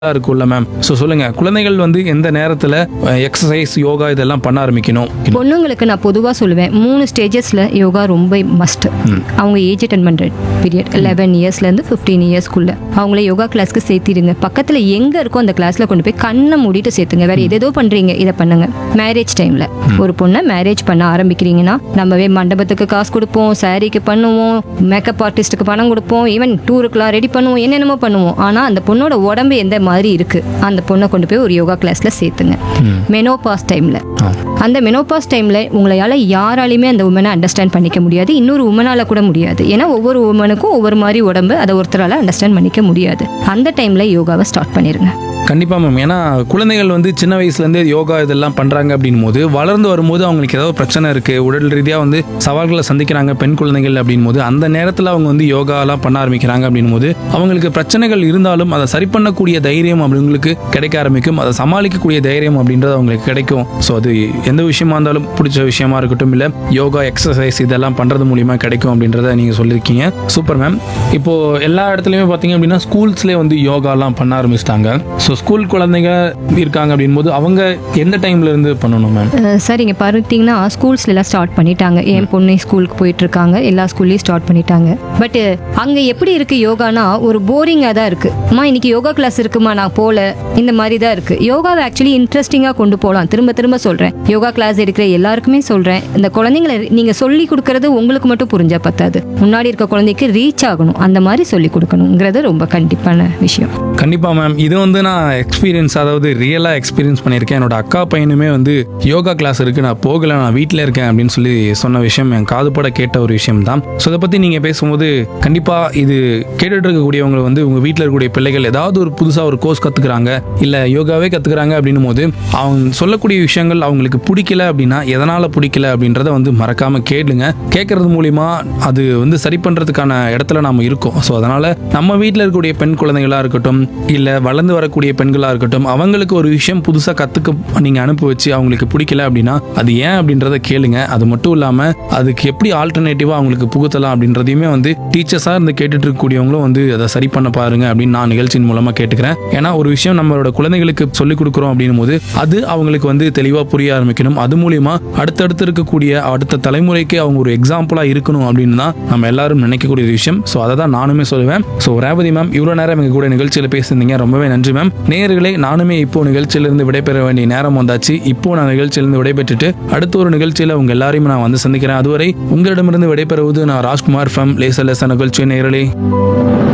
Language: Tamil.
இருக்கும்ல மேம் ஸோ சொல்லுங்க குழந்தைகள் வந்து எந்த நேரத்தில் எக்ஸசைஸ் யோகா இதெல்லாம் பண்ண ஆரம்பிக்கணும் பொண்ணுங்களுக்கு நான் பொதுவாக சொல்லுவேன் மூணு ஸ்டேஜஸில் யோகா ரொம்ப மஸ்ட் அவங்க ஏஜ் அட்டன் பண்ணுற பீரியட் லெவன் இயர்ஸ்லேருந்து ஃபிஃப்டீன் இயர்ஸ்க்குள்ள அவங்கள யோகா கிளாஸ்க்கு சேர்த்திடுங்க பக்கத்தில் எங்கே இருக்கோ அந்த கிளாஸில் கொண்டு போய் கண்ணை மூடிட்டு சேர்த்துங்க வேற எதேதோ பண்ணுறீங்க இதை பண்ணுங்க மேரேஜ் டைமில் ஒரு பொண்ணை மேரேஜ் பண்ண ஆரம்பிக்கிறீங்கன்னா நம்மவே மண்டபத்துக்கு காசு கொடுப்போம் சாரீக்கு பண்ணுவோம் மேக்கப் ஆர்டிஸ்ட்டுக்கு பணம் கொடுப்போம் ஈவன் டூருக்குலாம் ரெடி பண்ணுவோம் என்னென்னமோ பண்ணுவோம் ஆனால் அந்த பொண்ணோட உடம்பு எந்த மாதிரி இருக்கு அந்த பொண்ணை கொண்டு போய் ஒரு யோகா கிளாஸில் சேர்த்துங்க மெனோபாஸ் டைமில் அந்த மெனோபாஸ் டைமில் உங்களால் யாராலையுமே அந்த உமனை அண்டர்ஸ்டாண்ட் பண்ணிக்க முடியாது இன்னொரு உமனால் கூட முடியாது ஏன்னா ஒவ்வொரு உமனுக்கும் ஒவ்வொரு மாதிரி உடம்பு அதை ஒருத்தரால் அண்டர்ஸ்டாண்ட் பண்ணிக்க முடியாது அந்த டைமில் யோகாவை ஸ்டார்ட் பண்ணிடுங்க கண்டிப்பா மேம் ஏன்னா குழந்தைகள் வந்து சின்ன வயசுலேருந்தே யோகா இதெல்லாம் பண்றாங்க அப்படின் போது வளர்ந்து வரும்போது அவங்களுக்கு ஏதாவது பிரச்சனை இருக்கு உடல் ரீதியாக வந்து சவால்களை சந்திக்கிறாங்க பெண் குழந்தைகள் அப்படின் போது அந்த நேரத்தில் அவங்க வந்து யோகாலாம் பண்ண ஆரம்பிக்கிறாங்க அப்படின் போது அவங்களுக்கு பிரச்சனைகள் இருந்தாலும் அதை சரி பண்ணக்கூடிய தைரியம் அவங்களுக்கு கிடைக்க ஆரம்பிக்கும் அதை சமாளிக்கக்கூடிய தைரியம் அப்படின்றது அவங்களுக்கு கிடைக்கும் ஸோ அது எந்த விஷயமா இருந்தாலும் பிடிச்ச விஷயமா இருக்கட்டும் இல்லை யோகா எக்ஸசைஸ் இதெல்லாம் பண்றது மூலியமா கிடைக்கும் அப்படின்றத நீங்க சொல்லியிருக்கீங்க சூப்பர் மேம் இப்போ எல்லா இடத்துலையுமே பார்த்தீங்க அப்படின்னா ஸ்கூல்ஸ்லேயே வந்து யோகாலாம் பண்ண ஆரம்பிச்சிட்டாங்க ஸோ ஸ்கூல் குழந்தைங்க இருக்காங்க அப்படின் போது அவங்க எந்த டைம்ல இருந்து பண்ணணும் மேம் அஹ் சார் இங்கே பார்த்தீங்கன்னா ஸ்கூல்ஸ்ல எல்லாம் ஸ்டார்ட் பண்ணிட்டாங்க என் பொண்ணு ஸ்கூலுக்கு போயிட்டு இருக்காங்க எல்லா ஸ்கூல்லையும் ஸ்டார்ட் பண்ணிட்டாங்க பட் அங்கே எப்படி இருக்கு யோகானா ஒரு போரிங்காக தான் இருக்கு அம்மா இன்னைக்கு யோகா கிளாஸ் இருக்குமா நான் போல இந்த மாதிரி தான் இருக்கு யோகாவை ஆக்சுவலி இன்ட்ரெஸ்டிங்காக கொண்டு போகலாம் திரும்ப திரும்ப சொல்கிறேன் யோகா கிளாஸ் எடுக்கிற எல்லாருக்குமே சொல்கிறேன் இந்த குழந்தைங்களை நீங்கள் சொல்லி கொடுக்கறது உங்களுக்கு மட்டும் புரிஞ்சா பத்தாது முன்னாடி இருக்க குழந்தைக்கு ரீச் ஆகணும் அந்த மாதிரி சொல்லி கொடுக்கணுங்கிறது ரொம்ப கண்டிப்பான விஷயம் கண்டிப்பா மேம் இது வந்து நான் எக்ஸ்பீரியன்ஸ் அதாவது ரியலாக எக்ஸ்பீரியன்ஸ் பண்ணியிருக்கேன் என்னோட அக்கா பையனுமே வந்து யோகா கிளாஸ் இருக்கு நான் போகல நான் வீட்டில் இருக்கேன் அப்படின்னு சொல்லி சொன்ன விஷயம் என் காதுபட கேட்ட ஒரு விஷயம் தான் ஸோ இதை பற்றி நீங்கள் பேசும்போது கண்டிப்பாக இது கேட்டுட்டு இருக்கக்கூடியவங்க வந்து உங்கள் வீட்டில் இருக்கக்கூடிய பிள்ளைகள் ஏதாவது ஒரு புதுசாக ஒரு கோர்ஸ் கற்றுக்குறாங்க இல்லை யோகாவே கற்றுக்குறாங்க அப்படின்னும் போது அவங்க சொல்லக்கூடிய விஷயங்கள் அவங்களுக்கு பிடிக்கல அப்படின்னா எதனால் பிடிக்கல அப்படின்றத வந்து மறக்காமல் கேளுங்க கேட்கறது மூலிமா அது வந்து சரி பண்ணுறதுக்கான இடத்துல நாம இருக்கோம் ஸோ அதனால் நம்ம வீட்டில் இருக்கக்கூடிய பெண் குழந்தைகளாக இருக்கட்டும் இல்லை வளர்ந்து வரக்கூடிய பெண்களாக இருக்கட்டும் அவங்களுக்கு ஒரு விஷயம் புதுசாக கற்றுக்க நீங்கள் அனுப்பி வச்சு அவங்களுக்கு பிடிக்கல அப்படின்னா அது ஏன் அப்படின்றத கேளுங்க அது மட்டும் இல்லாமல் அதுக்கு எப்படி ஆல்டர்னேட்டிவாக அவங்களுக்கு புகுத்தலாம் அப்படின்றதையுமே வந்து டீச்சர்ஸாக இருந்து கேட்டுட்டு இருக்கக்கூடியவங்களும் வந்து அதை சரி பண்ண பாருங்க அப்படின்னு நான் நிகழ்ச்சியின் மூலமாக கேட்டுக்கிறேன் ஏன்னா ஒரு விஷயம் நம்மளோட குழந்தைகளுக்கு சொல்லிக் கொடுக்குறோம் அப்படின்னும் போது அது அவங்களுக்கு வந்து தெளிவாக புரிய ஆரம்பிக்கணும் அது மூலியமா அடுத்தடுத்து இருக்கக்கூடிய அடுத்த தலைமுறைக்கு அவங்க ஒரு எக்ஸாம்பிளாக இருக்கணும் அப்படின்னு தான் நம்ம எல்லாரும் நினைக்கக்கூடிய ஒரு விஷயம் ஸோ அதை தான் நானுமே சொல்லுவேன் ஸோ ரேவதி மேம் இவ்வளோ நேரம் எங்க கூட நிகழ்ச்சியில் பேசியிருந்தீங்க ரொம்பவே நன்றி மேம் நேயர்களே நானுமே இப்போ நிகழ்ச்சியிலிருந்து விடைபெற வேண்டிய நேரம் வந்தாச்சு இப்போ நான் நிகழ்ச்சியிலிருந்து விடைபெற்றுட்டு அடுத்த ஒரு நிகழ்ச்சியில் உங்க எல்லாரையும் நான் வந்து சந்திக்கிறேன் அதுவரை உங்களிடமிருந்து விடைபெறுவது நான் ராஜ்குமார் ஃபம் லேசர் லேசர் நிகழ்ச்சி நேயர்களே